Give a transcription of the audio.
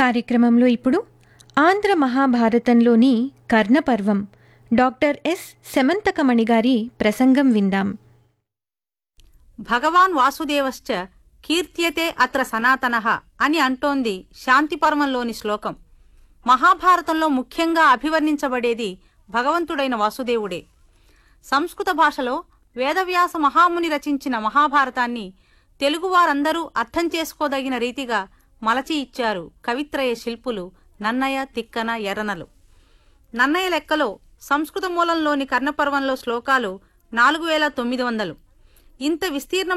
కార్యక్రమంలో ఇప్పుడు ఆంధ్ర మహాభారతంలోని కర్ణపర్వం డాక్టర్ ఎస్ సెమంతకమణి గారి ప్రసంగం విందాం భగవాన్ వాసుదేవశ్చ కీర్త్యతే అత్ర సనాతనః అని అంటోంది శాంతిపర్వంలోని శ్లోకం మహాభారతంలో ముఖ్యంగా అభివర్ణించబడేది భగవంతుడైన వాసుదేవుడే సంస్కృత భాషలో వేదవ్యాస మహాముని రచించిన మహాభారతాన్ని తెలుగువారందరూ అర్థం చేసుకోదగిన రీతిగా మలచి ఇచ్చారు కవిత్రయ శిల్పులు నన్నయ తిక్కన ఎర్రనలు నన్నయ లెక్కలో సంస్కృత మూలంలోని కర్ణపర్వంలో శ్లోకాలు నాలుగు వేల తొమ్మిది వందలు ఇంత విస్తీర్ణం